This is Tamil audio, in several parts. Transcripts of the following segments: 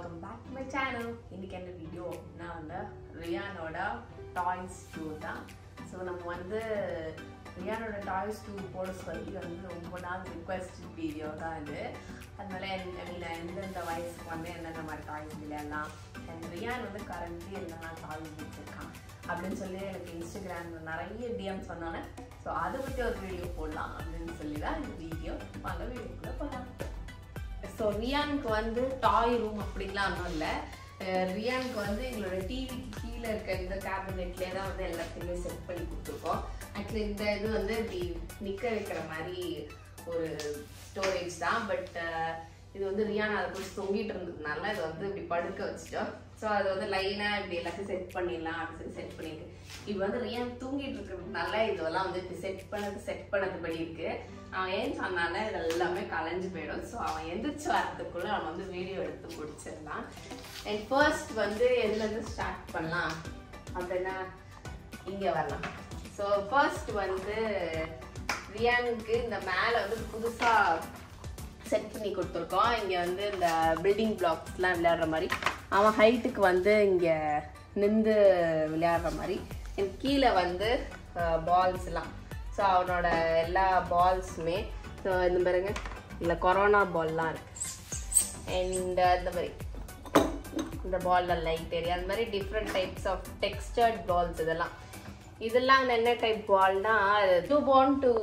Welcome back to my channel இன்னைக்கு என்ன வீடியோ நான் வந்து ரியானோட டாய்ஸ் டூ தான் ஸோ நம்ம வந்து ரியானோட டாய்ஸ் டூ போட சொல்லி வந்து ரொம்ப நாள் ரிக்வெஸ்ட் வீடியோ தான் இது அதனால ஐ மீன் எந்தெந்த வயசுக்கு வந்து என்னென்ன மாதிரி டாய்ஸ் விளையாடலாம் அண்ட் ரியான் வந்து கரண்ட்லி என்னென்ன டாய்ஸ் வச்சுருக்கான் அப்படின்னு சொல்லி எனக்கு இன்ஸ்டாகிராமில் நிறைய டிஎம் சொன்னானே ஸோ அதை பற்றி ஒரு வீடியோ போடலாம் அப்படின்னு சொல்லி தான் இந்த வீடியோ வாங்க வீடியோக்குள்ளே போகலாம் ஸோ ரியானுக்கு வந்து டாய் ரூம் அப்படிலாம் ஒன்றும் இல்லை ரியானுக்கு வந்து எங்களோட டிவிக்கு கீழே இருக்க இந்த கேபினெட்லேயே தான் வந்து எல்லாத்தையுமே செட் பண்ணி கொடுத்துருக்கோம் ஆக்சுவலி இந்த இது வந்து இப்படி நிற்க வைக்கிற மாதிரி ஒரு ஸ்டோரேஜ் தான் பட் இது வந்து ரியான் அதை கொஞ்சம் தொங்கிட்டு இருந்ததுனால இதை வந்து இப்படி படுக்க வச்சுட்டோம் ஸோ அது வந்து லைனாக இப்படி எல்லாத்தையும் செட் பண்ணிடலாம் அப்படின்னு சொல்லி செட் பண்ணிட்டு இப்போ வந்து ரியான் தூங்கிட்டு இருக்கிறதுனால இதெல்லாம் வந்து இப்படி செட் பண்ணது செட் பண்ணதுபடி இருக்கு அவன் ஏன் சொன்னால இது எல்லாமே கலைஞ்சு போயிடும் ஸோ அவன் எந்திரிச்சு வரதுக்குள்ள அவன் வந்து வீடியோ எடுத்து முடிச்சிடலாம் அண்ட் ஃபர்ஸ்ட் வந்து எதுலேருந்து ஸ்டார்ட் பண்ணலாம் அப்படின்னா இங்கே வரலாம் ஸோ ஃபர்ஸ்ட் வந்து ரியானுக்கு இந்த மேலே வந்து புதுசாக செட் பண்ணி கொடுத்துருக்கோம் இங்கே வந்து இந்த பில்டிங் பிளாக்ஸ்லாம் விளையாடுற மாதிரி அவன் ஹைட்டுக்கு வந்து இங்கே நின்று விளையாடுற மாதிரி எனக்கு கீழே வந்து பால்ஸ்லாம் ஸோ அவனோட எல்லா பால்ஸுமே ஸோ இந்த பாருங்க இல்லை கொரோனா பால்லாம் இருக்கு அண்ட் இந்த மாதிரி இந்த பாலில் லைட் ஏரியா அந்த மாதிரி different types of textured balls இதெல்லாம் இதெல்லாம் வந்து என்ன டைப் பால்னா டூ பார்ன் டு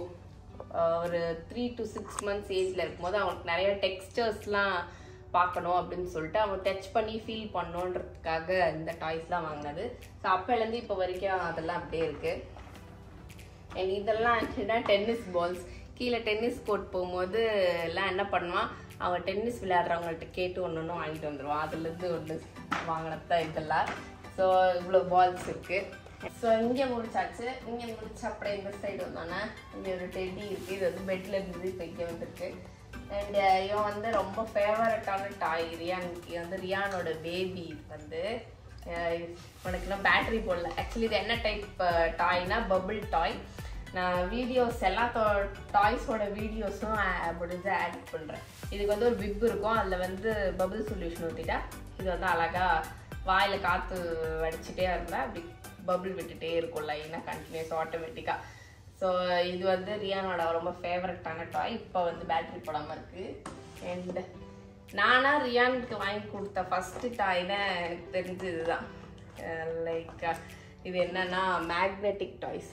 ஒரு த்ரீ டு சிக்ஸ் மந்த்ஸ் ஏஜில் இருக்கும்போது அவனுக்கு நிறைய டெக்ஸ்டர்ஸ்லாம் பார்க்கணும் அப்படின்னு சொல்லிட்டு அவன் டச் பண்ணி ஃபீல் பண்ணோன்றதுக்காக இந்த டாய்ஸ்லாம் வாங்கினது ஸோ அப்போலேருந்து இப்போ வரைக்கும் அதெல்லாம் அப்படியே இருக்குது அண்ட் இதெல்லாம் ஆக்சுவலாக டென்னிஸ் பால்ஸ் கீழே டென்னிஸ் கோர்ட் போகும்போது எல்லாம் என்ன பண்ணுவான் அவன் டென்னிஸ் விளையாடுறவங்கள்ட்ட கேட்டு ஒன்று ஒன்று வாங்கிட்டு வந்துடுவான் அதுலேருந்து ஒன்று வாங்கினது தான் இதெல்லாம் ஸோ இவ்வளோ பால்ஸ் இருக்குது ஸோ இங்கே முடிச்சாச்சு இங்கே முடிச்சு அப்படியே இந்த சைடு வந்தோன்னே இங்கே ஒரு டெடி இருக்குது இது வந்து பெட்டில் இருந்தது இப்போ இங்கே வந்துருக்கு அண்ட் இவன் வந்து ரொம்ப ஃபேவரட்டான டாய் ரியானுக்கு வந்து ரியானோட பேபி வந்து உனக்குலாம் பேட்டரி போடல ஆக்சுவலி இது என்ன டைப் டாய்னா பபுள் டாய் நான் வீடியோஸ் எல்லா டாய்ஸோட வீடியோஸும் முடிஞ்சு ஆட் பண்ணுறேன் இதுக்கு வந்து ஒரு விப் இருக்கும் அதில் வந்து பபுள் சொல்யூஷன் ஊற்றிட்டா இது வந்து அழகாக வாயில் காற்று வடிச்சிட்டே இருந்தால் அப்படி பபுள் விட்டுட்டே இருக்கும் லைனாக கண்டினியூஸ் ஆட்டோமேட்டிக்காக ஸோ இது வந்து ரியானோட ரொம்ப ஃபேவரட்டான டாய் இப்போ வந்து பேட்டரி போடாமல் இருக்குது அண்ட் நானா ரியானுக்கு வாங்கி கொடுத்த ஃபஸ்ட்டு டாய்னா எனக்கு தெரிஞ்சு இதுதான் லைக் இது என்னன்னா மேக்னெட்டிக் டாய்ஸ்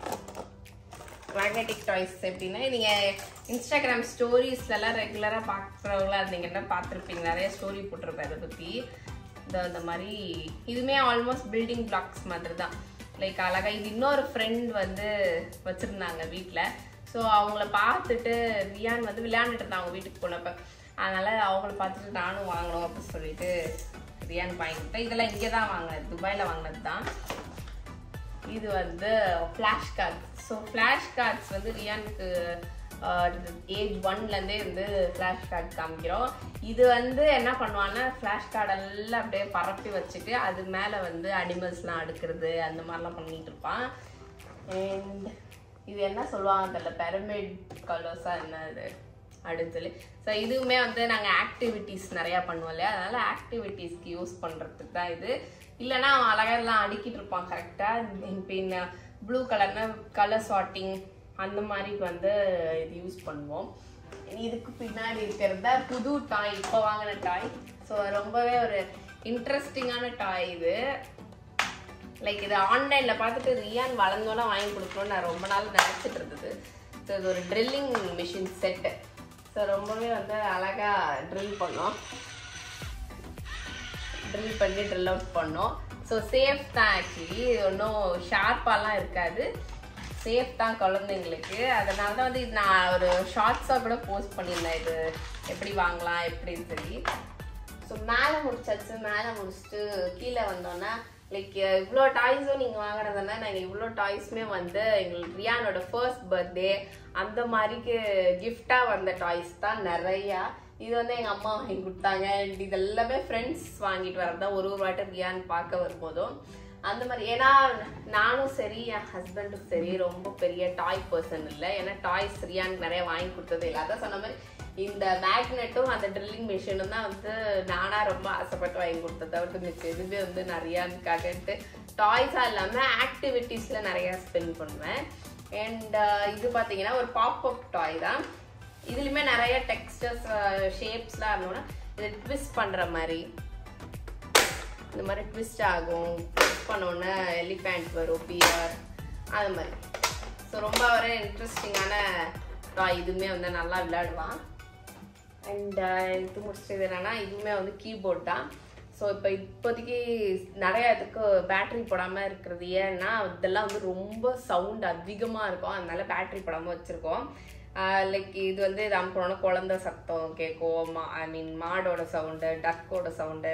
மேக்னெட்டிக் டாய்ஸ் எப்படின்னா நீங்கள் இன்ஸ்டாகிராம் ஸ்டோரிஸ்லலாம் ரெகுலராக பார்க்குறவங்களா இருந்தீங்கன்னா பார்த்துருப்பீங்க நிறைய ஸ்டோரி போட்டிருப்பேன் அதை பற்றி இந்த இந்த மாதிரி இதுவுமே ஆல்மோஸ்ட் பில்டிங் பிளாக்ஸ் மாதிரி தான் லைக் அழகாக இது இன்னொரு ஃப்ரெண்ட் வந்து வச்சுருந்தாங்க வீட்டில் ஸோ அவங்கள பார்த்துட்டு ரியான் வந்து விளையாண்டுட்டு இருந்தாங்க அவங்க வீட்டுக்கு போனப்போ அதனால் அவங்கள பார்த்துட்டு நானும் வாங்கணும் அப்படின்னு சொல்லிட்டு ரியான் வாங்கிட்டேன் இதெல்லாம் இங்கே தான் வாங்கினது துபாயில் வாங்கினது தான் இது வந்து flash cards so flash cards வந்து ரியானுக்கு ஏஜ் ஒன்லேருந்தே வந்து ஃப்ளாஷ் கார்டு காமிக்கிறோம் இது வந்து என்ன பண்ணுவான்னா ஃப்ளாஷ் கார்டெல்லாம் அப்படியே பரப்பி வச்சுட்டு அது மேலே வந்து அனிமல்ஸ்லாம் அடுக்கிறது அந்த மாதிரிலாம் பண்ணிட்டு இருப்பான் அண்ட் இது என்ன சொல்லுவாங்க தெரியல பெரமிட் கலர்ஸாக என்ன இது அப்படின்னு சொல்லி ஸோ இதுவுமே வந்து நாங்கள் ஆக்டிவிட்டீஸ் நிறையா பண்ணுவோம் இல்லையா அதனால ஆக்டிவிட்டீஸ்க்கு யூஸ் பண்ணுறதுக்கு தான் இது இல்லைன்னா அவன் அழகாக எல்லாம் அடிக்கிட்டு இருப்பான் கரெக்டாக பின் ப்ளூ கலர்னா கலர் சார்ட்டிங் அந்த மாதிரிக்கு வந்து இது யூஸ் பண்ணுவோம் இதுக்கு பின்னாடி இருக்கிறத புது டாய் இப்போ வாங்கின டாய் ஸோ ரொம்பவே ஒரு இன்ட்ரெஸ்டிங்கான டாய் இது லைக் இது ஆன்லைனில் பார்த்துட்டு ரியான் வளர்ந்தோன்னா வாங்கி கொடுக்கணும்னு நான் ரொம்ப நாள் நினச்சிட்டு இருந்தது ஸோ இது ஒரு ட்ரில்லிங் மிஷின் செட்டு ஸோ ரொம்பவே வந்து அழகாக ட்ரில் பண்ணோம் ட்ரில் பண்ணி ட்ரில் அவுட் பண்ணோம் ஸோ சேஃப் தான் ஆக்சுவலி ஒன்றும் ஷார்ப்பாலாம் இருக்காது சேஃப் தான் குழந்தைங்களுக்கு அதனால தான் வந்து இது நான் ஒரு ஷார்ட்ஸாக கூட போஸ்ட் பண்ணியிருந்தேன் இது எப்படி வாங்கலாம் எப்படின்னு சொல்லி ஸோ மேலே முடிச்சாச்சு மேலே முடிச்சுட்டு கீழே வந்தோன்னா லைக் இவ்வளோ டாய்ஸும் நீங்கள் வாங்குறதுனா நாங்கள் இவ்வளோ டாய்ஸுமே வந்து எங்களுக்கு ரியானோட ஃபர்ஸ்ட் பர்த்டே அந்த மாதிரிக்கு கிஃப்டாக வந்த டாய்ஸ் தான் நிறையா இது வந்து எங்கள் அம்மா வாங்கி கொடுத்தாங்க அண்ட் இது எல்லாமே ஃப்ரெண்ட்ஸ் வாங்கிட்டு வரதான் ஒரு ஒரு வாட்டி ரியான் பார்க்க வரும்போதும் அந்த மாதிரி ஏன்னா நானும் சரி என் ஹஸ்பண்டும் சரி ரொம்ப பெரிய டாய் பர்சன் இல்லை ஏன்னா டாய்ஸ் ரியான் நிறைய வாங்கி கொடுத்தது இல்லை அதான் சொன்ன மாதிரி இந்த மேக்னெட்டும் அந்த ட்ரில்லிங் மிஷினும் தான் வந்து நானா ரொம்ப ஆசைப்பட்டு வாங்கி கொடுத்ததை தவிர்த்து மிச்சம் எதுவுமே வந்து நிறையான்னுக்காகன்ட்டு டாய்ஸாக இல்லாமல் ஆக்டிவிட்டீஸில் நிறையா ஸ்பெண்ட் பண்ணுவேன் அண்ட் இது பார்த்தீங்கன்னா ஒரு பாப்அப் டாய் தான் இதுலேயுமே நிறைய டெக்ஸ்டர்ஸ் ஷேப்ஸ்லாம் இருந்தோன்னா இதை ட்விஸ்ட் பண்ணுற மாதிரி இந்த மாதிரி ட்விஸ்ட் ஆகும் ட்விஸ்ட் பண்ணோன்னே எலிஃபேண்ட் வரும் பியர் அது மாதிரி ஸோ ரொம்ப ஒரு இன்ட்ரெஸ்டிங்கான டாய் இதுவுமே வந்து நல்லா விளையாடுவான் அண்ட் இது முடிச்சது என்னன்னா இதுவுமே வந்து கீபோர்ட் தான் ஸோ இப்போ இப்போதைக்கு நிறைய இதுக்கு பேட்டரி போடாமல் இருக்கிறது ஏன்னா இதெல்லாம் வந்து ரொம்ப சவுண்ட் அதிகமாக இருக்கும் அதனால பேட்டரி போடாமல் வச்சுருக்கோம் லைக் இது வந்து இது அமுக்கணும்னா குழந்த சத்தம் கேட்கும் மா ஐ மீன் மாடோட சவுண்டு டக்கோட சவுண்டு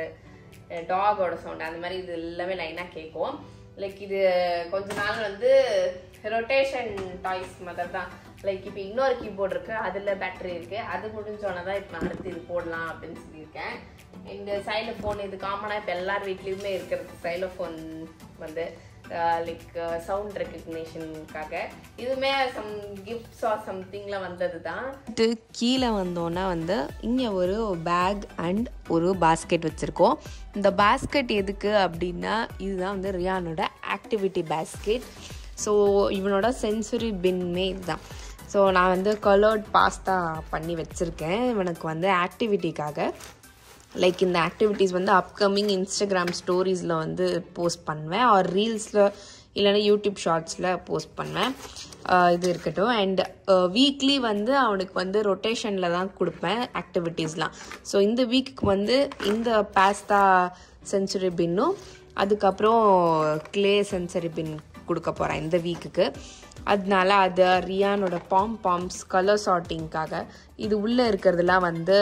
டாகோட சவுண்டு அந்த மாதிரி இது எல்லாமே லைனாக கேட்கும் லைக் இது கொஞ்ச நாள் வந்து ரொட்டேஷன் டாய்ஸ் மாதிரி தான் லைக் இப்போ இன்னொரு கீபோர்டு இருக்கு அதில் பேட்டரி இருக்கு அது முடிஞ்சோன்னே தான் இப்போ நான் அடுத்து இது போடலாம் அப்படின்னு சொல்லியிருக்கேன் இந்த சைலோஃபோன் இது காமனாக இப்போ எல்லார் வீட்லேயுமே இருக்கிறது சைலோஃபோன் வந்து லைக் சவுண்ட் ரெக்கக்னேஷனுக்காக இதுவுமே சம் கிஃப்ட்ஸ் ஆர் சம்திங்ல வந்தது தான் கீழே வந்தோன்னா வந்து இங்கே ஒரு பேக் அண்ட் ஒரு பாஸ்கெட் வச்சுருக்கோம் இந்த பாஸ்கெட் எதுக்கு அப்படின்னா இதுதான் வந்து ரியானோட ஆக்டிவிட்டி பாஸ்கெட் ஸோ இவனோட சென்சுரி பின்மே இதுதான் ஸோ நான் வந்து கலர்ட் பாஸ்தா பண்ணி வச்சுருக்கேன் இவனுக்கு வந்து ஆக்டிவிட்டிக்காக லைக் இந்த ஆக்டிவிட்டீஸ் வந்து அப்கமிங் இன்ஸ்டாகிராம் ஸ்டோரீஸில் வந்து போஸ்ட் பண்ணுவேன் ஆர் ரீல்ஸில் இல்லைன்னா யூடியூப் ஷார்ட்ஸில் போஸ்ட் பண்ணுவேன் ஆஹ் இது இருக்கட்டும் அண்ட் வீக்லி வந்து அவனுக்கு வந்து ரொட்டேஷனில் தான் கொடுப்பேன் ஆக்டிவிட்டீஸ்லாம் ஸோ இந்த வீக்குக்கு வந்து இந்த பாஸ்தா சென்சுரி பின்னும் அதுக்கப்புறம் க்ளே சென்சரி பின் கொடுக்க போகிறேன் இந்த வீக்குக்கு அதனால அது ரியானோட பாம் பாம்ஸ் கலர் சார்ட்டிங்காக இது உள்ளே இருக்கிறதுலாம் வந்து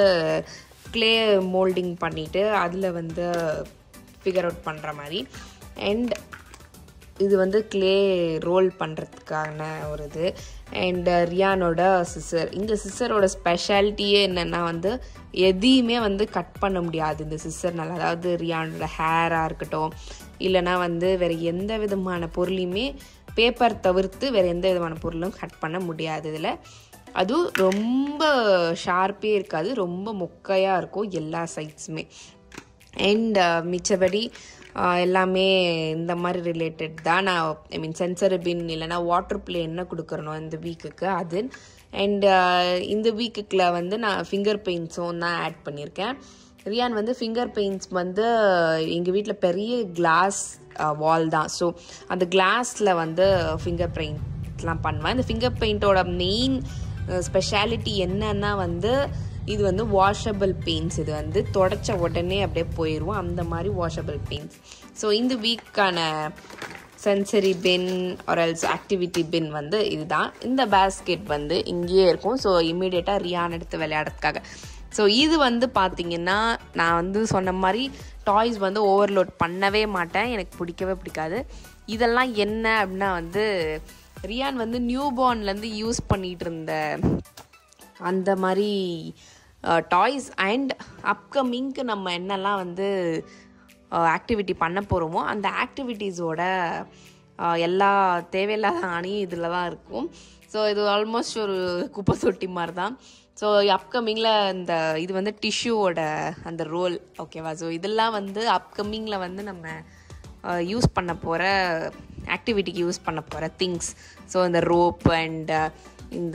க்ளே மோல்டிங் பண்ணிவிட்டு அதில் வந்து ஃபிகர் அவுட் பண்ணுற மாதிரி அண்ட் இது வந்து க்ளே ரோல் பண்ணுறதுக்கான ஒரு இது அண்ட் ரியானோட சிசர் இந்த சிசரோட ஸ்பெஷாலிட்டியே என்னென்னா வந்து எதையுமே வந்து கட் பண்ண முடியாது இந்த சிசர்னால அதாவது ரியானோட ஹேராக இருக்கட்டும் இல்லைனா வந்து வேறு எந்த விதமான பொருளையுமே பேப்பர் தவிர்த்து வேறு எந்த விதமான பொருளும் கட் பண்ண முடியாது இதில் அதுவும் ரொம்ப ஷார்ப்பே இருக்காது ரொம்ப மொக்கையாக இருக்கும் எல்லா சைட்ஸுமே அண்ட் மிச்சபடி ஆஹ், எல்லாமே இந்த மாதிரி ரிலேட்டட் தான் நான் ஐ மீன் சென்சர் பின் இல்லைனா வாட்டர் பிளே என்ன கொடுக்குறனோ இந்த வீக்குக்கு அது அண்ட் இந்த வீக்குக்கில் வந்து நான் ஃபிங்கர் பெயிண்ட்ஸும் தான் ஆட் பண்ணியிருக்கேன் ரியான் வந்து ஃபிங்கர் பெயிண்ட்ஸ் வந்து எங்கள் வீட்டில் பெரிய கிளாஸ் வால் தான் ஸோ அந்த கிளாஸில் வந்து ஃபிங்கர் பெயிண்ட்லாம் பண்ணுவேன் இந்த ஃபிங்கர் பெயிண்டோட மெயின் ஸ்பெஷாலிட்டி என்னன்னா வந்து இது வந்து வாஷபிள் பெயிண்ட்ஸ் இது வந்து தொடச்ச உடனே அப்படியே போயிடுவோம் அந்த மாதிரி வாஷபிள் பெயிண்ட்ஸ் ஸோ இந்த வீக்கான சென்சரி பின் ஆர்எல்ஸ் ஆக்டிவிட்டி பின் வந்து இதுதான் இந்த பேஸ்கெட் வந்து இங்கேயே இருக்கும் ஸோ இமீடியட்டாக ரியான் எடுத்து விளையாடுறதுக்காக ஸோ இது வந்து பார்த்தீங்கன்னா நான் வந்து சொன்ன மாதிரி டாய்ஸ் வந்து ஓவர்லோட் பண்ணவே மாட்டேன் எனக்கு பிடிக்கவே பிடிக்காது இதெல்லாம் என்ன அப்படின்னா வந்து ரியான் வந்து நியூ பார்ன்லேருந்து யூஸ் பண்ணிகிட்டு இருந்த அந்த மாதிரி டாய்ஸ் அண்ட் அப்கமிங்க்கு நம்ம என்னெல்லாம் வந்து ஆக்டிவிட்டி பண்ண போகிறோமோ அந்த ஆக்டிவிட்டீஸோட எல்லா தேவையில்லாத அணியும் இதில் தான் இருக்கும் ஸோ இது ஆல்மோஸ்ட் ஒரு குப்பை தொட்டி மாதிரி தான் ஸோ அப்கமிங்கில் இந்த இது வந்து டிஷ்யூவோட அந்த ரோல் ஓகேவா ஸோ இதெல்லாம் வந்து அப்கமிங்கில் வந்து நம்ம யூஸ் பண்ண போகிற ஆக்டிவிட்டிக்கு யூஸ் பண்ண போகிற திங்ஸ் ஸோ இந்த ரோப் அண்ட் இந்த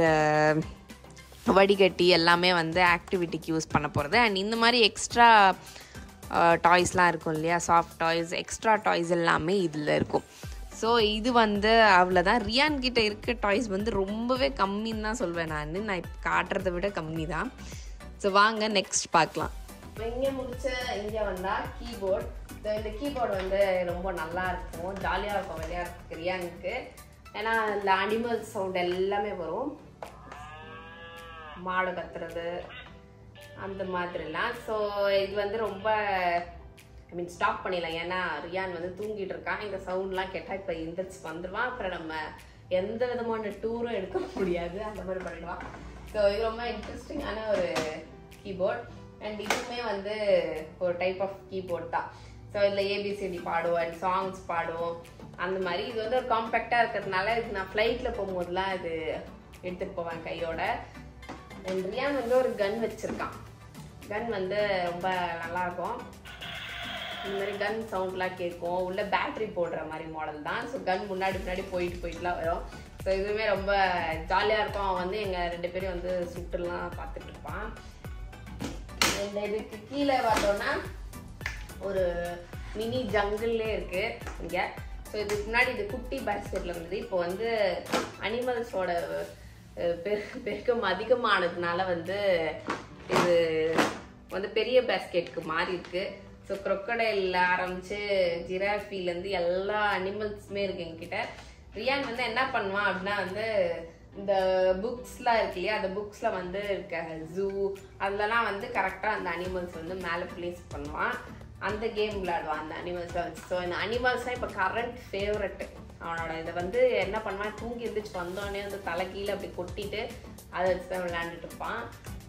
வடிகட்டி எல்லாமே வந்து ஆக்டிவிட்டிக்கு யூஸ் பண்ண போகிறது அண்ட் இந்த மாதிரி எக்ஸ்ட்ரா டாய்ஸ்லாம் இருக்கும் இல்லையா சாஃப்ட் டாய்ஸ் எக்ஸ்ட்ரா டாய்ஸ் எல்லாமே இதில் இருக்கும் ஸோ இது வந்து அவ்வளோதான் ரியான் கிட்ட இருக்க டாய்ஸ் வந்து ரொம்பவே கம்மின்னு தான் சொல்வேன் நான் நான் இப்போ காட்டுறதை விட கம்மி தான் ஸோ வாங்க நெக்ஸ்ட் பார்க்கலாம் இங்கே முடிச்ச இங்கே வந்தா கீபோர்ட் இந்த கீபோர்டு வந்து ரொம்ப நல்லா இருக்கும் ஜாலியாக இருக்கும் விளையாடுறதுக்கு ரியானுக்கு ஏன்னா இந்த அனிமல் சவுண்ட் எல்லாமே வரும் மாடு கத்துறது அந்த மாதிரிலாம் ஸோ இது வந்து ரொம்ப ஐ மீன் ஸ்டாப் பண்ணிடலாம் ஏன்னா ரியான் வந்து தூங்கிட்டு இருக்கான் இந்த சவுண்ட்லாம் கேட்டால் இப்போ எந்திரிச்சு வந்துடுவான் அப்புறம் நம்ம எந்த விதமான டூரும் எடுக்க முடியாது அந்த மாதிரி பண்ணிடுவான் ஸோ இது ரொம்ப இன்ட்ரெஸ்டிங்கான ஒரு கீபோர்ட் அண்ட் இதுவுமே வந்து ஒரு டைப் ஆஃப் கீபோர்ட் தான் ஸோ இதில் ஏபிசிடி பாடும் அண்ட் சாங்ஸ் பாடும் அந்த மாதிரி இது வந்து ஒரு காம்பேக்டாக இருக்கிறதுனால இது நான் ஃப்ளைட்டில் போகும்போதெல்லாம் இது எடுத்துகிட்டு போவேன் கையோட அண்ட் ரியான் வந்து ஒரு கன் வச்சிருக்கான் கன் வந்து ரொம்ப நல்லா இருக்கும் இந்த மாதிரி கன் சவுண்ட்லாம் கேட்கும் உள்ள பேட்டரி போடுற மாதிரி மாடல் தான் ஸோ கன் முன்னாடி முன்னாடி போயிட்டு போயிட்டுலாம் வரும் ஸோ இதுவுமே ரொம்ப ஜாலியாக இருக்கும் அவன் வந்து எங்கள் ரெண்டு பேரும் வந்து சுட்டுலாம் பார்த்துட்டு இருப்பான் இந்த இதுக்கு கீழே பார்த்தோன்னா ஒரு மினி ஜங்கிள்லே இருக்கு இங்கே ஸோ இதுக்கு முன்னாடி இது குட்டி பேஸ்கெட்ல இருந்தது இப்போ வந்து அனிமல்ஸோட பெரு பெருக்கம் அதிகமானதுனால வந்து இது வந்து பெரிய பேஸ்கெட்டுக்கு மாறி இருக்கு ஸோ crocodile ஆரம்பிச்சு ஜிராஃபிலேருந்து எல்லா அனிமல்ஸுமே இருக்கு என்கிட்ட ரியான் வந்து என்ன பண்ணுவான் அப்படின்னா வந்து இந்த புக்ஸ்லாம் இருக்கு இல்லையா அந்த புக்ஸில் வந்து இருக்க ஜூ அதுலலாம் வந்து கரெக்டாக அந்த அனிமல்ஸ் வந்து மேலே ப்ளேஸ் பண்ணுவான் அந்த கேம் விளையாடுவான் அந்த அனிமல்ஸை வச்சு ஸோ இந்த அனிமல்ஸ் தான் இப்போ கரண்ட் ஃபேவரட் அவனோட இதை வந்து என்ன பண்ணுவான் தூங்கி இருந்துச்சு வந்தோடனே வந்து தலை கீழே அப்படி கொட்டிட்டு அதை வச்சு தான் விளையாண்டுட்டு இருப்பான்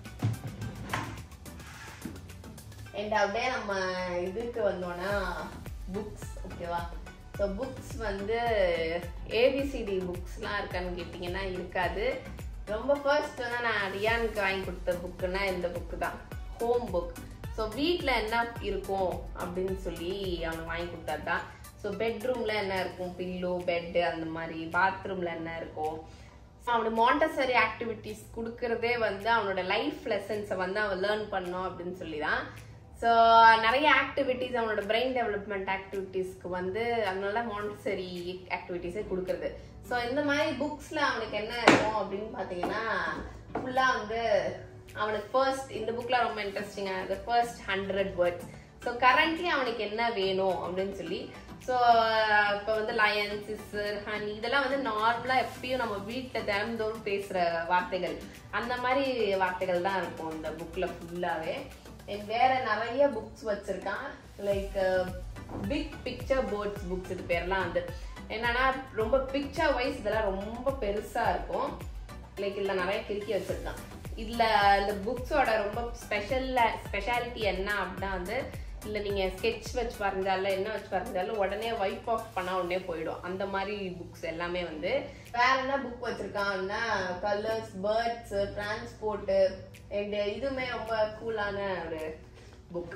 அண்ட் அப்படியே நம்ம இதுக்கு வந்தோம்னா புக்ஸ் ஓகேவா ஸோ புக்ஸ் வந்து ஏபிசிடி புக்ஸ்லாம் இருக்கான்னு கேட்டிங்கன்னா இருக்காது ரொம்ப ஃபர்ஸ்ட் வந்து நான் ரியானுக்கு வாங்கி கொடுத்த புக்குன்னா இந்த புக்கு தான் ஹோம் புக் ஸோ வீட்டில் என்ன இருக்கும் அப்படின்னு சொல்லி அவனுக்கு வாங்கி கொடுத்தது தான் ஸோ பெட்ரூமில் என்ன இருக்கும் பில்லோ பெட்டு அந்த மாதிரி பாத்ரூமில் என்ன இருக்கும் ஸோ அவனுக்கு மாண்டசரி ஆக்டிவிட்டீஸ் கொடுக்கறதே வந்து அவனோட லைஃப் லெசன்ஸை வந்து அவன் லேர்ன் பண்ணோம் அப்படின்னு சொல்லி தான் ஸோ நிறைய ஆக்டிவிட்டீஸ் அவனோட பிரெயின் டெவலப்மெண்ட் ஆக்டிவிட்டீஸ்க்கு வந்து அதனால மாண்டசரி ஆக்டிவிட்டீஸே கொடுக்கறது ஸோ இந்த மாதிரி புக்ஸில் அவனுக்கு என்ன இருக்கும் அப்படின்னு பார்த்தீங்கன்னா ஃபுல்லாக வந்து அவனுக்கு ஃபர்ஸ்ட் இந்த புக்கில் ரொம்ப இன்ட்ரெஸ்டிங்கானது first hundred words so currently அவனுக்கு என்ன வேணும் அப்படின்னு சொல்லி ஸோ இப்போ வந்து லயன் சிஸ்டர் ஹனி இதெல்லாம் வந்து நார்மலாக எப்பயும் நம்ம வீட்டில் தினந்தோறும் பேசுகிற வார்த்தைகள் அந்த மாதிரி வார்த்தைகள் தான் இருக்கும் இந்த புக்கில் ஃபுல்லாகவே வேற நிறைய புக்ஸ் வச்சிருக்கான் like big picture birds books இது பேர்லாம் வந்து என்னன்னா ரொம்ப பிக்சர் வைஸ் இதெல்லாம் ரொம்ப பெருசா இருக்கும் லைக் இதுல நிறைய கிறுக்கி வச்சிருக்கான் இதுல இந்த புக்ஸோட ரொம்ப ஸ்பெஷல் ஸ்பெஷாலிட்டி என்ன அப்படின்னா வந்து இல்லை நீங்கள் ஸ்கெட்ச் வச்சு வரைஞ்சாலும் என்ன வச்சு வரைஞ்சாலும் உடனே வைப் ஆஃப் பண்ணால் உடனே போயிடும் அந்த மாதிரி புக்ஸ் எல்லாமே வந்து வேற என்ன புக் வச்சிருக்கான்னா கலர்ஸ் பேர்ட்ஸ் டிரான்ஸ்போர்ட்டு அண்ட் இதுவுமே ரொம்ப கூலான ஒரு புக்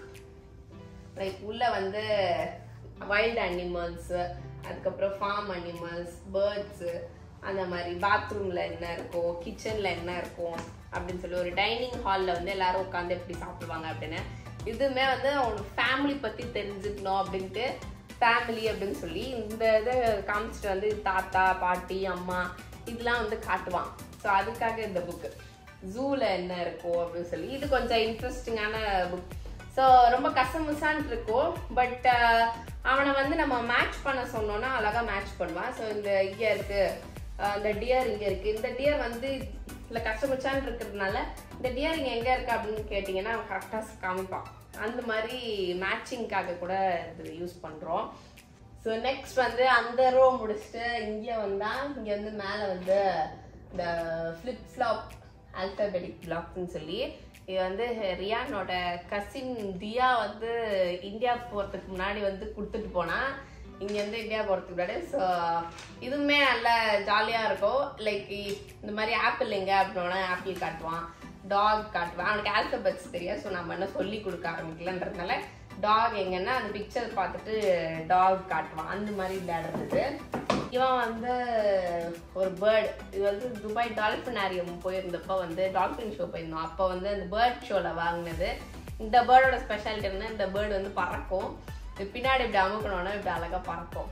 லைக் உள்ள வந்து வைல்ட் அனிமல்ஸ் அதுக்கப்புறம் ஃபார்ம் அனிமல்ஸ் பேர்ட்ஸ் அந்த மாதிரி பாத்ரூம்ல என்ன இருக்கும் கிச்சன்ல என்ன இருக்கும் அப்படின்னு சொல்லி ஒரு டைனிங் ஹாலில் வந்து எல்லாரும் உட்காந்து எப்படி சாப்பிடுவாங்க அப்படின்னு இதுவுமே வந்து அவங்களுக்கு ஃபேமிலி பற்றி தெரிஞ்சுக்கணும் அப்படின்ட்டு ஃபேமிலி அப்படின்னு சொல்லி இந்த இதை காமிச்சிட்டு வந்து தாத்தா பாட்டி அம்மா இதெல்லாம் வந்து காட்டுவான் ஸோ அதுக்காக இந்த புக்கு ஜூவில் என்ன இருக்கும் அப்படின்னு சொல்லி இது கொஞ்சம் இன்ட்ரெஸ்டிங்கான புக் ஸோ ரொம்ப கசமுசான் இருக்கும் பட் அவனை வந்து நம்ம மேட்ச் பண்ண சொன்னோன்னா அழகாக மேட்ச் பண்ணுவான் ஸோ இந்த இங்கே இருக்கு அஹ் இந்த டியர் இங்கே இருக்கு இந்த டியர் வந்து இல்லை கஷ்டமுச்சான் இருக்கிறதுனால இந்த டியர் இங்கே எங்கே இருக்கு அப்படின்னு கேட்டிங்கன்னா அவன் கரெக்டாக காமிப்பான் அந்த மாதிரி மேட்சிங்காக கூட இது யூஸ் பண்ணுறோம் ஸோ நெக்ஸ்ட் வந்து அந்த ரோ முடிச்சுட்டு இங்கே வந்தா இங்கே வந்து மேலே வந்து இந்த ஃப்ளிப் ஃப்ளாப் ஆல்பபெட்டிக் பிளாக்ஸ்னு சொல்லி இது வந்து ரியானோட கசின் தியா வந்து இந்தியா போகிறதுக்கு முன்னாடி வந்து கொடுத்துட்டு போனா இங்கேருந்து இந்தியா போகிறதுக்கு முன்னாடி ஸோ இதுவுமே நல்ல ஜாலியாக இருக்கும் லைக் இந்த மாதிரி ஆப்பிள் எங்க அப்படின்னா ஆப்பிள் காட்டுவான் டாக் காட்டுவான் அவனுக்கு ஆல்பபெட்ஸ் தெரியாது ஸோ நம்ம என்ன சொல்லி கொடுக்க ஆரம்பிக்கலன்றதுனால டாக் எங்கன்னா அந்த பிக்சர் பார்த்துட்டு டாக் காட்டுவான் அந்த மாதிரி விளையாடுறது இவன் வந்து ஒரு பேர்ட் இது வந்து துபாய் டால்ஃபினாரியம் போயிருந்தப்போ வந்து டால்ஃபின் ஷோ போயிருந்தோம் அப்போ வந்து அந்த பேர்ட் ஷோவில் வாங்கினது இந்த பேர்டோட ஸ்பெஷாலிட்டி என்ன இந்த பேர்டு வந்து பறக்கும் இது பின்னாடி இப்படி அமுக்கணும்னா இப்படி அழகாக பறக்கும்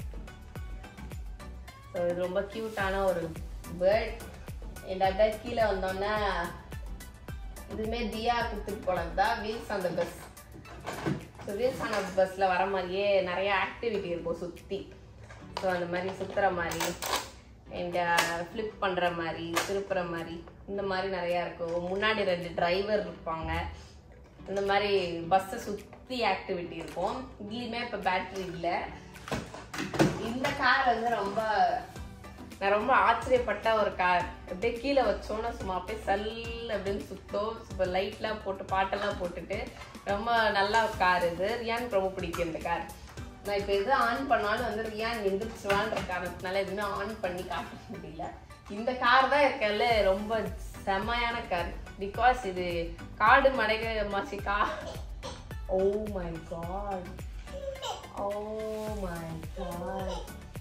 ஸோ இது ரொம்ப க்யூட்டான ஒரு பேர்ட் என் அப்படியே கீழே வந்தோன்னா இதுவுமே தியா கொடுத்துட்டு போனது தான் வீல்ஸ் அந்த பஸ் ஸோ வீல்ஸ் ஆன பஸ்ஸில் வர மாதிரியே நிறைய ஆக்டிவிட்டி இருக்கும் சுற்றி ஸோ அந்த மாதிரி சுற்றுற மாதிரி அண்ட் ஃப்ளிப் பண்ணுற மாதிரி திருப்புற மாதிரி இந்த மாதிரி நிறையா இருக்கும் முன்னாடி ரெண்டு டிரைவர் இருப்பாங்க இந்த மாதிரி பஸ்ஸை சுற்றி ஆக்டிவிட்டி இருக்கும் இதுலேயுமே இப்போ பேட்டரி இல்லை இந்த கார் வந்து ரொம்ப நான் ரொம்ப ஆச்சரியப்பட்ட ஒரு கார் அப்படியே கீழே வச்சோன்னா சும்மா அப்படியே சல் அப்படின்னு சுத்தம் இப்போ லைட்லாம் போட்டு பாட்டெல்லாம் போட்டுட்டு ரொம்ப நல்ல கார் இது ரியானுக்கு ரொம்ப பிடிக்கும் இந்த கார் நான் இப்போ எது ஆன் பண்ணாலும் வந்து ரியான் எந்திரிச்சிருவான்ற காரணத்தினால எதுவுமே ஆன் பண்ணி காட்ட முடியல இந்த கார் தான் இருக்கல ரொம்ப செம்மையான கார் பிகாஸ் இது காடு மடைக மாசி கா oh my God oh my God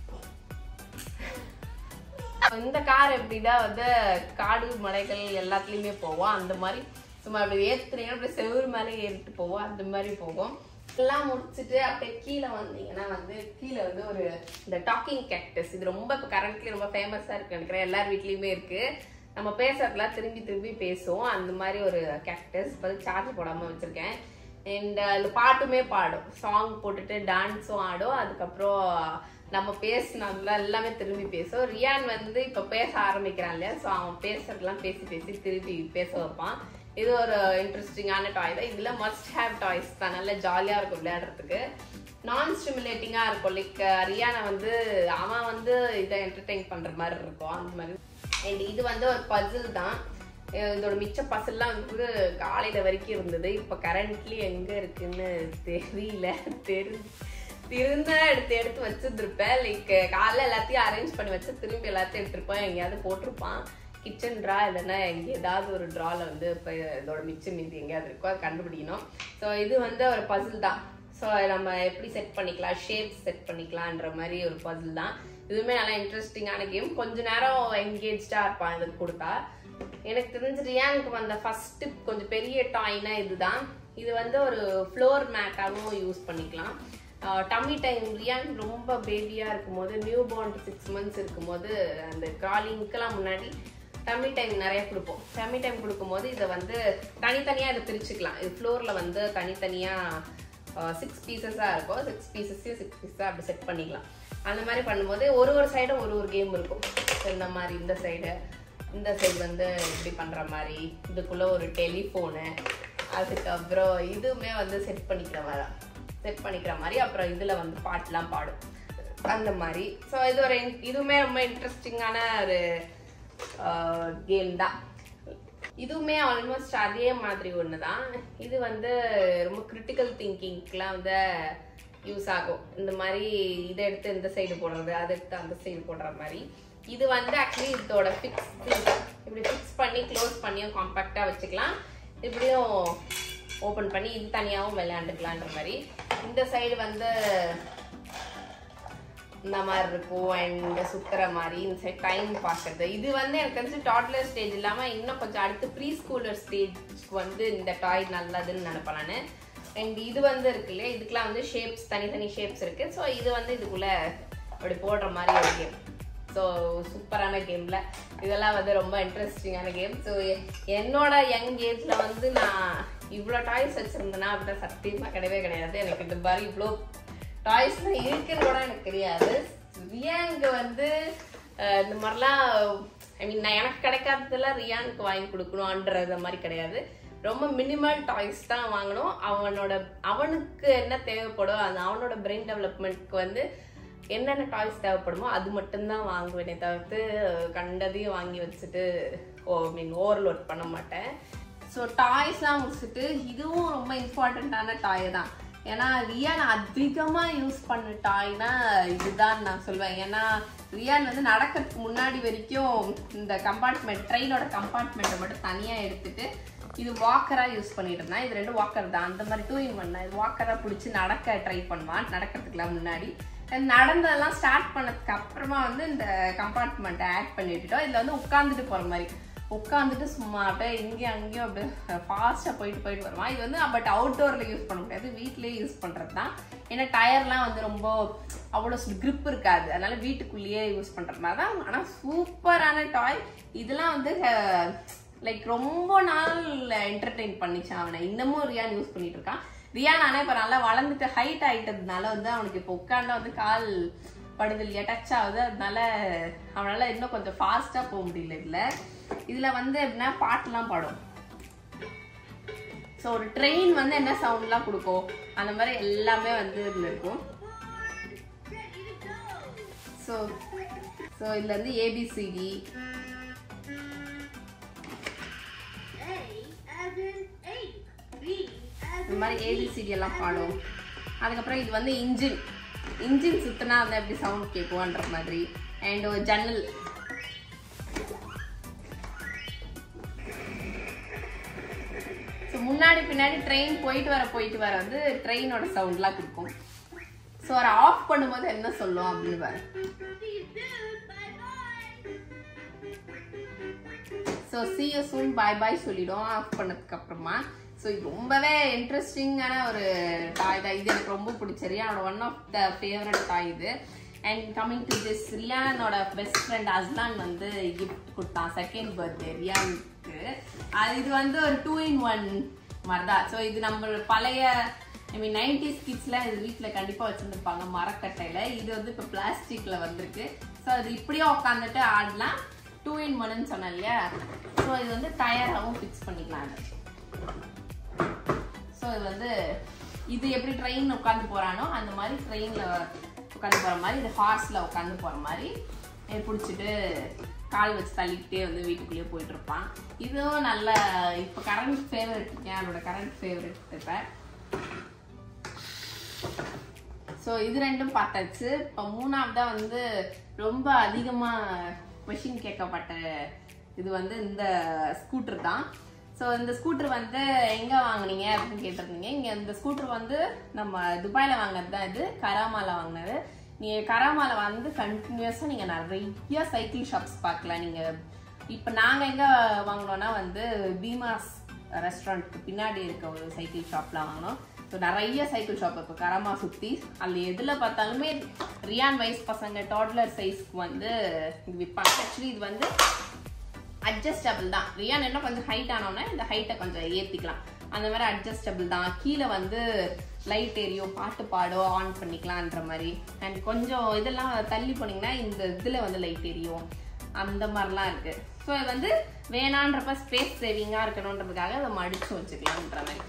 இந்த கார் எப்படின்னா வந்து காடு மலைகள் எல்லாத்துலயுமே போவோம் அந்த மாதிரி சும்மா அப்படி ஏத்துனீங்கன்னா அப்படி செவுரு மேலே ஏறிட்டு போவோம் அந்த மாதிரி போகும் எல்லாம் முடிச்சுட்டு அப்படியே கீழே வந்தீங்கன்னா வந்து கீழே வந்து ஒரு இந்த டாக்கிங் கேக்டஸ் இது ரொம்ப இப்போ கரண்ட்லி ரொம்ப ஃபேமஸாக இருக்கு நினைக்கிறேன் எல்லார் வீட்லேயுமே இருக்கு நம்ம பேசுறதுலாம் திரும்பி திரும்பி பேசுவோம் அந்த மாதிரி ஒரு கேக்டஸ் இப்போ சார்ஜ் போடாமல் வச்சிருக்கேன் அண்ட் அதில் பாட்டுமே பாடும் சாங் போட்டுட்டு டான்ஸும் ஆடும் அதுக்கப்புறம் நம்ம பேசினதுல எல்லாமே திரும்பி பேசும் ரியான் வந்து இப்போ பேச ஆரம்பிக்கிறான் இல்லையா ஸோ அவன் பேசுறதெல்லாம் பேசி பேசி திருப்பி பேச வைப்பான் இது ஒரு இன்ட்ரெஸ்டிங்கான டாய் தான் இதில் மஸ்ட் ஹேவ் டாய்ஸ் தான் நல்ல ஜாலியாக இருக்கும் விளையாடுறதுக்கு நான் ஸ்டிமுலேட்டிங்காக இருக்கும் லைக் ரியானை வந்து அவன் வந்து இதை என்டர்டெயின் பண்ணுற மாதிரி இருக்கும் அந்த மாதிரி அண்ட் இது வந்து ஒரு பசில் தான் அஹ் இதோட மிச்ச பசல்லாம் வந்து காலையில வரைக்கும் இருந்தது இப்போ கரண்ட்லி எங்க இருக்குன்னு தெரியல தெரி திருந்தா எடுத்து எடுத்து வச்சிருந்துருப்பேன் லைக் காலைல எல்லாத்தையும் அரேஞ்ச் பண்ணி வச்சு திரும்பி எல்லாத்தையும் எடுத்திருப்பேன் எங்கேயாவது போட்டிருப்பான் கிச்சன் ட்ரா இல்லைன்னா எங்க ஏதாவது ஒரு ட்ரால வந்து இப்போ இதோட மிச்சம் மீதி எங்கேயாவது இருக்கோ அதை கண்டுபிடிக்கணும் ஸோ இது வந்து ஒரு பசில் தான் ஸோ நம்ம எப்படி செட் பண்ணிக்கலாம் ஷேப் செட் பண்ணிக்கலான்ற மாதிரி ஒரு பசில் தான் இதுவுமே நல்லா இன்ட்ரெஸ்டிங்கான கேம் கொஞ்ச நேரம் என்கேஜ்டாக இருப்பான் இதுக்கு கொடுத்தா எனக்கு தெரிஞ்சு ரியானுக்கு வந்த ஃபர்ஸ்ட் கொஞ்சம் பெரிய டாய்னா இதுதான் இது வந்து ஒரு ஃப்ளோர் மேட்டாகவும் யூஸ் பண்ணிக்கலாம் டம்மி டைம் ரியான் ரொம்ப பேபியாக இருக்கும்போது நியூ பார்ன் சிக்ஸ் மந்த்ஸ் இருக்கும்போது அந்த கிராலிங்க்கெல்லாம் முன்னாடி டம்மி டைம் நிறைய கொடுப்போம் டம்மி டைம் கொடுக்கும்போது இதை வந்து தனித்தனியாக இதை பிரிச்சுக்கலாம் இது ஃப்ளோரில் வந்து தனித்தனியாக சிக்ஸ் பீசஸாக இருக்கும் சிக்ஸ் பீசஸையும் சிக்ஸ் பீஸாக அப்படி செட் பண்ணிக்கலாம் அந்த மாதிரி பண்ணும்போது ஒரு ஒரு சைடும் ஒரு ஒரு கேம் இருக்கும் So, இந்த மாதிரி இந்த சைடு இந்த சைடு வந்து இப்படி பண்ணுற மாதிரி இதுக்குள்ளே ஒரு டெலிஃபோனு அதுக்கப்புறம் இதுவுமே வந்து செட் பண்ணிக்கிற மாதிரி செட் பண்ணிக்கிற மாதிரி அப்புறம் இதில் வந்து பாட்டுலாம் பாடும் அந்த மாதிரி ஸோ இது ஒரு in- இதுவுமே ரொம்ப இன்ட்ரெஸ்டிங்கான ஒரு கேம் தான் இதுவுமே ஆல்மோஸ்ட் அதே மாதிரி ஒன்று தான் இது வந்து ரொம்ப கிரிட்டிக்கல் திங்கிங்க்குலாம் வந்து யூஸ் ஆகும் இந்த மாதிரி இதை எடுத்து இந்த சைடு போடுறது அதை எடுத்து அந்த சைடு போடுற மாதிரி இது வந்து ஆக்சுவலி இதோட ஃபிக்ஸ் இப்படி ஃபிக்ஸ் பண்ணி க்ளோஸ் பண்ணியும் காம்பேக்டாக வச்சுக்கலாம் இப்படியும் ஓப்பன் பண்ணி இது தனியாகவும் விளையாண்டுக்கலான்ற மாதிரி இந்த சைடு வந்து இந்த மாதிரி இருக்கும் அண்ட் சுத்துற மாதிரி இந்த சைட் டைம் பார்க்கறது இது வந்து எனக்கு தெரிஞ்சு டாட்லர் ஸ்டேஜ் இல்லாமல் இன்னும் கொஞ்சம் அடுத்து ப்ரீ ஸ்கூலர் ஸ்டேஜ்க்கு வந்து இந்த டாய் நல்லதுன்னு நினைப்பேன் நான் அண்ட் இது வந்து இருக்கு இல்லையா இதுக்கெல்லாம் வந்து ஷேப்ஸ் தனித்தனி ஷேப்ஸ் இருக்கு ஸோ இது வந்து இதுக்குள்ள அப்படி போடுற மாதிரி ஒரு கேம் ஸோ சூப்பரான கேம்ல இதெல்லாம் வந்து ரொம்ப இன்ட்ரெஸ்டிங்கான கேம் ஸோ என்னோட யங் ஏஜ்ல வந்து நான் இவ்வளோ டாய்ஸ் வச்சிருந்தேன்னா அப்படின்னா சத்தியமா கிடையவே கிடையாது எனக்கு இந்த மாதிரி இவ்வளோ டாய்ஸ்லாம் இருக்குன்னு கூட எனக்கு தெரியாது ரியானுக்கு வந்து அஹ், இந்த மாதிரிலாம் ஐ மீன் நான் எனக்கு கிடைக்காததெல்லாம் ரியானுக்கு வாங்கி கொடுக்கணும்ன்றது மாதிரி கிடையாது ரொம்ப மினிமல் டாய்ஸ் தான் வாங்கணும் அவனோட அவனுக்கு என்ன தேவைப்படும் அந்த அவனோட பிரெயின் டெவலப்மெண்ட்க்கு வந்து என்னென்ன டாய்ஸ் தேவைப்படுமோ அது மட்டும்தான் வாங்குவேனே தவிர்த்து கண்டதையும் வாங்கி வச்சுட்டு ஓ மீன் ஓவர்லோட் பண்ண மாட்டேன் ஸோ டாய்ஸ்லாம் முடிச்சுட்டு இதுவும் ரொம்ப இம்பார்ட்டண்ட்டான டாய் தான் ஏன்னா ரியான் அதிகமாக யூஸ் பண்ண டாய்னா இதுதான் நான் சொல்வேன் ஏன்னா ரியான் வந்து நடக்கிறதுக்கு முன்னாடி வரைக்கும் இந்த கம்பார்ட்மெண்ட் ட்ரெயினோட கம்பார்ட்மெண்ட்டை மட்டும் தனியாக எடுத்துட்டு இது வாக்கராக யூஸ் பண்ணிட்டு இருந்தான் இது ரெண்டு வாக்கர் தான் அந்த மாதிரி டூ இன் ஒன் இது வாக்கராக பிடிச்சி நடக்க ட்ரை பண்ணுவான் நடக்கிறதுக்குலாம் முன்னாடி நடந்ததெல்லாம் ஸ்டார்ட் பண்ணதுக்கு அப்புறமா வந்து இந்த கம்பார்ட்மெண்ட்டை ஆட் பண்ணிட்டுட்டோம் இதில் வந்து உட்காந்துட்டு போகிற மாதிரி உட்காந்துட்டு சும்மா அப்படியே இங்கேயும் அங்கேயும் அப்படியே ஃபாஸ்ட்டாக போயிட்டு போயிட்டு வருவான் இது வந்து பட் அவுட்டோரில் யூஸ் பண்ண முடியாது வீட்லேயே யூஸ் பண்ணுறது தான் ஏன்னா டயர்லாம் வந்து ரொம்ப அவ்வளோ grip இருக்காது அதனால வீட்டுக்குள்ளேயே யூஸ் பண்ணுறது மாதிரி தான் ஆனால் சூப்பரான டாய் இதெல்லாம் வந்து லைக் ரொம்ப நாள் என்டர்டெயின் பண்ணிச்சான் அவனை இன்னமும் ரியான் யூஸ் பண்ணிட்டு இருக்கான் ரியான் ஆனால் இப்போ நல்லா வளர்ந்துட்டு ஹைட் ஆயிட்டதுனால வந்து அவனுக்கு இப்போ உட்காந்தா வந்து கால் படுது இல்லையா டச் ஆகுது அதனால அவனால இன்னும் கொஞ்சம் ஃபாஸ்ட்டாக போக முடியல இதில் இதில் வந்து எப்படின்னா பாட்டுலாம் பாடும் ஸோ ஒரு ட்ரெயின் வந்து என்ன சவுண்ட்லாம் கொடுக்கும் அந்த மாதிரி எல்லாமே வந்து இதில் இருக்கும் ஸோ ஸோ இதில் வந்து ABCD A as in eight. B as இந்த மாதிரி ஏபிசிடி எல்லாம் பாடும் அதுக்கப்புறம் இது வந்து இன்ஜின் இன்ஜின் சுத்தினா வந்து எப்படி சவுண்ட் கேட்கும்ன்ற மாதிரி அண்ட் ஒரு ஜன்னல் முன்னாடி பின்னாடி ட்ரெயின் போயிட்டு வர போயிட்டு வர வந்து ட்ரெயினோட சவுண்ட்லாம் கொடுக்கும் ஸோ அதை ஆஃப் பண்ணும்போது என்ன சொல்லும் அப்படின்னு பாரு See you soon. Bye bye. So see you soon bye bye சொல்லிடும் ஆஃப் பண்ணதுக்கு அப்புறமா ஸோ இது ரொம்பவே இன்ட்ரெஸ்டிங்கான ஒரு டாய் தான் இது எனக்கு ரொம்ப பிடிச்சது என்னோட one of the favourite toy இது அண்ட் கம்மிங் டு திஸ் ரியானோட பெஸ்ட் ஃப்ரெண்ட் அஸ்லான் வந்து கிஃப்ட் கொடுத்தான் செகண்ட் பர்த்டே ரியானுக்கு அது இது வந்து ஒரு டூ இன் ஒன் மாதிரி தான் ஸோ இது நம்ம பழைய ஐ மீன் நைன்டிஸ் கிட்ஸ்லாம் இது வீட்டில் கண்டிப்பாக வச்சுருந்துருப்பாங்க மரக்கட்டையில் இது வந்து இப்போ பிளாஸ்டிக்கில் வந்திருக்கு ஸோ அது இப்படியே உட்காந்துட்டு ஆடலாம் டூ இன் ஒன்னு சொன்னேன் இல்லையா ஸோ இது வந்து டயராகவும் ஃபிக்ஸ் பண்ணிக்கலாம் அது ஸோ இது வந்து இது எப்படி ட்ரெயின் உட்காந்து போறானோ அந்த மாதிரி ட்ரெயினில் உட்காந்து போகிற மாதிரி இது ஹார்ஸில் உட்காந்து போகிற மாதிரி இது பிடிச்சிட்டு கால் வச்சு தள்ளிக்கிட்டே வந்து வீட்டுக்குள்ளேயே போயிட்டு இருப்பான் இதுவும் நல்ல இப்போ கரண்ட் ஃபேவரட் இருக்கேன் அவனோட கரண்ட் ஃபேவரட் இப்போ ஸோ இது ரெண்டும் பார்த்தாச்சு இப்போ மூணாவதா வந்து ரொம்ப அதிகமாக கொஷின் கேட்கப்பட்ட இது வந்து இந்த ஸ்கூட்டர் தான் ஸோ இந்த ஸ்கூட்டர் வந்து எங்கே வாங்குனீங்க அப்படின்னு கேட்டிருந்தீங்க இங்கே இந்த ஸ்கூட்டர் வந்து நம்ம துபாயில் வாங்கினது தான் இது கராமால வாங்கினது நீங்கள் கராமால வந்து கண்டினியூஸாக நீங்கள் நிறைய சைக்கிள் ஷாப்ஸ் பார்க்கலாம் நீங்கள் இப்போ நாங்கள் எங்கே வாங்கினோன்னா வந்து பீமாஸ் ரெஸ்டாரண்ட்க்கு பின்னாடி இருக்க ஒரு சைக்கிள் ஷாப்ல வாங்கினோம் ஸோ நிறைய சைக்கிள் ஷாப் இப்போ கரமா சுற்றி அதில் எதில் பார்த்தாலுமே ரியான் வயசு பசங்க டாட்லர் சைஸ்க்கு வந்து இது விற்பாங்க ஆக்சுவலி இது வந்து அட்ஜஸ்டபிள் தான் ரியான் என்ன கொஞ்சம் ஹைட் ஆனோன்னே இந்த ஹைட்டை கொஞ்சம் ஏற்றிக்கலாம் அந்த மாதிரி அட்ஜஸ்டபிள் தான் கீழே வந்து லைட் எரியும் பாட்டு பாடோ ஆன் பண்ணிக்கலான்ற மாதிரி அண்ட் கொஞ்சம் இதெல்லாம் தள்ளி போனீங்கன்னா இந்த இதில் வந்து லைட் எரியும் அந்த மாதிரிலாம் இருக்கு ஸோ இது வந்து வேணான்றப்ப ஸ்பேஸ் சேவிங்காக இருக்கணுன்றதுக்காக அதை மடிச்சு வச்சுக்கலாம்ன்ற மாதிரி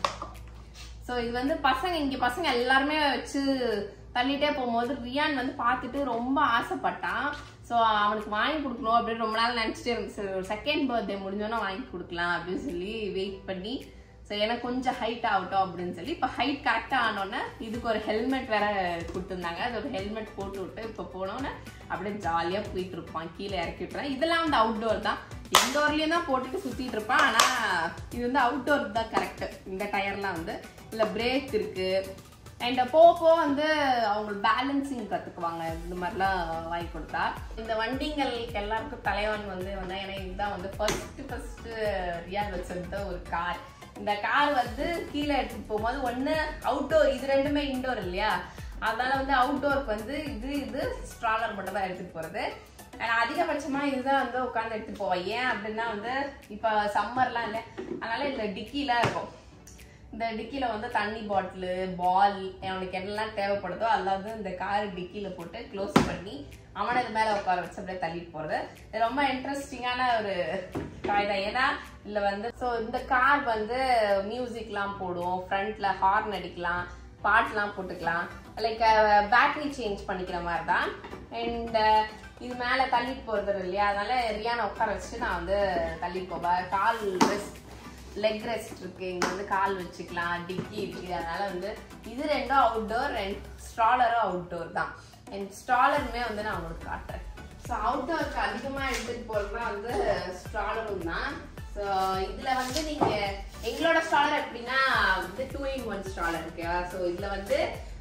ஸோ இது வந்து பசங்க இங்க பசங்க எல்லாருமே வச்சு தள்ளிட்டே போகும்போது ரியான் வந்து பார்த்துட்டு ரொம்ப ஆசைப்பட்டான் ஸோ அவனுக்கு வாங்கி கொடுக்கணும் அப்படின்னு ரொம்ப நாள் நினச்சிட்டே இருந்துச்சு ஒரு செகண்ட் பர்த்டே முடிஞ்சோன்னா வாங்கி கொடுக்கலாம் அப்படின்னு சொல்லி வெயிட் பண்ணி ஸோ எனக்கு கொஞ்சம் ஹைட் ஆகட்டும் அப்படின்னு சொல்லி இப்போ ஹைட் கரெக்டாக ஆனோன்னே இதுக்கு ஒரு ஹெல்மெட் வேற கொடுத்துருந்தாங்க அது ஒரு ஹெல்மெட் போட்டு விட்டு இப்போ போனோன்னே அப்படியே ஜாலியாக போயிட்டு இருப்பான் கீழே இறக்கி விட்டுறேன் இதெல்லாம் வந்து அவுட்டோர் தான் இன்டோர்லேயும் தான் போட்டுட்டு சுற்றிட்டு இருப்பான் ஆனால் இது வந்து அவுட்டோர் தான் கரெக்டு இந்த டயர்லாம் வந்து இல்லை பிரேக் இருக்கு அண்ட் போக போக வந்து அவங்க பேலன்சிங் கற்றுக்குவாங்க இந்த மாதிரிலாம் வாங்கி கொடுத்தா இந்த வண்டிங்களுக்கு எல்லாருக்கும் தலைவன் வந்து வந்தா ஏன்னா இதுதான் வந்து ஃபர்ஸ்ட் ஃபர்ஸ்ட் ரியால் வச்சிருந்த ஒரு கார் இந்த கார் வந்து கீழே எடுத்துட்டு போகும்போது ஒன்று அவுட்டோர் இது ரெண்டுமே இன்டோர் இல்லையா அதனால வந்து அவுட்டோருக்கு வந்து இது இது ஸ்ட்ராலர் மட்டும் தான் எடுத்துட்டு போறது ஆனா அதிகபட்சமா இதுதான் வந்து உட்காந்து எடுத்துட்டு போவோம் ஏன் அப்படின்னா வந்து இப்ப சம்மர்லாம் இல்லை அதனால இதுல டிக்கிலாம் இருக்கும் இந்த டிக்கில வந்து தண்ணி பாட்டிலு பால் அவனுக்கு என்னெல்லாம் தேவைப்படுதோ அதெல்லாம் வந்து இந்த கார் டிக்கில போட்டு க்ளோஸ் பண்ணி அவனை இது மேல உட்கார வச்சு அப்படியே தள்ளிட்டு போறது இது ரொம்ப இன்ட்ரெஸ்டிங்கான ஒரு டாய் தான் ஏன்னா இதுல வந்து ஸோ இந்த கார் வந்து மியூசிக்லாம் போடும் ஃப்ரண்ட்ல ஹார்ன் அடிக்கலாம் பாட்டுலாம் போட்டுக்கலாம் லைக் பேட்டரி சேஞ்ச் பண்ணிக்கிற மாதிரி தான் அண்ட் இது மேலே தள்ளிட்டு போகிறது இல்லையா அதனால ரியானை உட்கார வச்சுட்டு நான் வந்து தள்ளிட்டு போவேன் கால் ரெஸ்ட் லெக் ரெஸ்ட் இருக்கு இங்க வந்து கால் வச்சுக்கலாம் டிக்கி இருக்கு அதனால வந்து இது ரெண்டும் அவுட்டோர் அண்ட் ஸ்ட்ராலரும் அவுட்டோர் தான் அண்ட் ஸ்ட்ராலருமே வந்து நான் உங்களுக்கு காட்டுறேன் ஸோ அவுட்டோருக்கு அதிகமாக எடுத்துட்டு போறதுனா வந்து ஸ்ட்ராலரும் தான் ஸோ இதுல வந்து நீங்க எங்களோட ஸ்ட்ராலர் எப்படின்னா வந்து டூ இன் ஒன் ஸ்ட்ராலர் இருக்கு ஸோ இதுல வந்து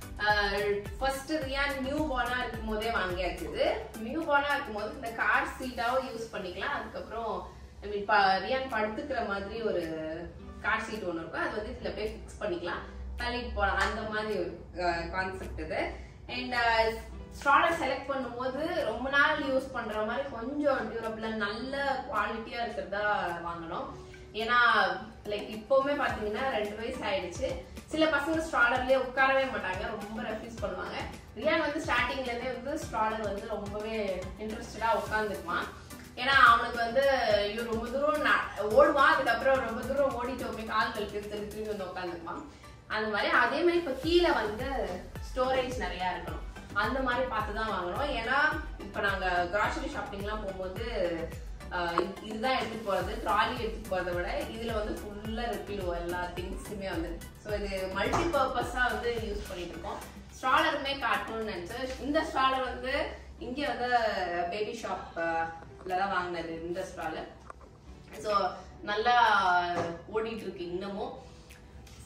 ஃபர்ஸ்ட் ரியான் நியூ பார்னா இருக்கும் போதே வாங்கியாச்சு இது நியூ பார்னா இருக்கும் போது இந்த கார் சீட்டாவும் யூஸ் பண்ணிக்கலாம் அதுக்கப்புறம் ஐ மீன் ரியான் படுத்துக்கிற மாதிரி ஒரு கார் சீட் ஒன்று இருக்கும் அது வந்து இதுல போய் ஃபிக்ஸ் பண்ணிக்கலாம் தள்ளிட்டு போகலாம் அந்த மாதிரி ஒரு கான்செப்ட் இது அண்ட் ஸ்ட்ராலர் செலக்ட் பண்ணும்போது ரொம்ப நாள் யூஸ் பண்ற மாதிரி கொஞ்சம் டியூரபிளா நல்ல குவாலிட்டியா இருக்கிறதா வாங்கணும் ஏன்னா லைக் இப்பவுமே பாத்தீங்கன்னா ரெண்டு வயசு ஆயிடுச்சு சில பசங்க ஸ்ட்ராலர்லயே உட்காரவே மாட்டாங்க ரொம்ப ரெஃப்யூஸ் பண்ணுவாங்க ரியான் வந்து ஸ்டார்டிங்ல இருந்தே வந்து ஸ்ட்ராலர் வந்து ரொம்பவே இன்ட்ரெஸ்டடா உட்காந்துருப்பான் ஏன்னா அவனுக்கு வந்து ஐயோ ரொம்ப தூரம் ந- ஓடுவான் அதுக்கப்புறம் ரொம்ப தூரம் ஓடிட்டு கால் வலிக்கு திருப்பி திரும்பி வந்து உட்காந்துருப்பான் அந்த மாதிரி அதே மாதிரி இப்போ கீழே வந்து ஸ்டோரேஜ் நிறைய இருக்கணும் அந்த மாதிரி பார்த்து தான் வாங்கணும் ஏன்னா இப்போ நாங்கள் கிராசரி ஷாப்பிங்லாம் போகும்போது ஆஹ் இது- இதுதான் எடுத்துட்டு போறது ட்ராலி எடுத்துட்டு போறதை விட இதுல வந்து ஃபுல்லா இருப்பிடுவோம் எல்லா திங்ஸுமே வந்து ஸோ இது மல்டி பர்பஸா வந்து யூஸ் பண்ணிட்டு இருக்கோம் ஸ்ட்ராலருமே காட்டணும்னு நினைச்சேன் இந்த ஸ்ட்ராலர் வந்து இங்க வந்து பேபி ஷாப்ல தான் வாங்கினது இந்த ஸ்ட்ராலர் ஸோ நல்லா ஓடிட்டு இருக்கு இன்னமும்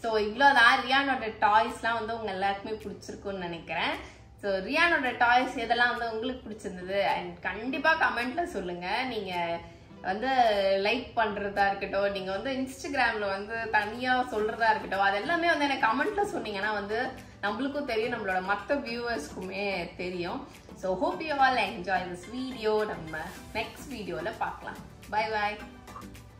ஸோ இவ்வளோதான் ரியானோட டாய்ஸ்லாம் வந்து உங்க எல்லாருக்குமே பிடிச்சிருக்கும்னு நினைக்கிறேன் ஸோ ரியானோட டாய்ஸ் எதெல்லாம் வந்து உங்களுக்கு பிடிச்சிருந்தது அண்ட் கண்டிப்பாக கமெண்ட்ல சொல்லுங்க நீங்க வந்து லைக் பண்றதா இருக்கட்டும் நீங்க வந்து இன்ஸ்டாகிராம்ல வந்து தனியா சொல்றதா இருக்கட்டும் அது எல்லாமே வந்து எனக்கு கமெண்ட்ல சொன்னீங்கன்னா வந்து நம்மளுக்கும் தெரியும் நம்மளோட மற்ற வியூவர்ஸ்க்குமே தெரியும் so hope you all enjoy this video நம்ம நெக்ஸ்ட் வீடியோவில் பார்க்கலாம் பை பாய்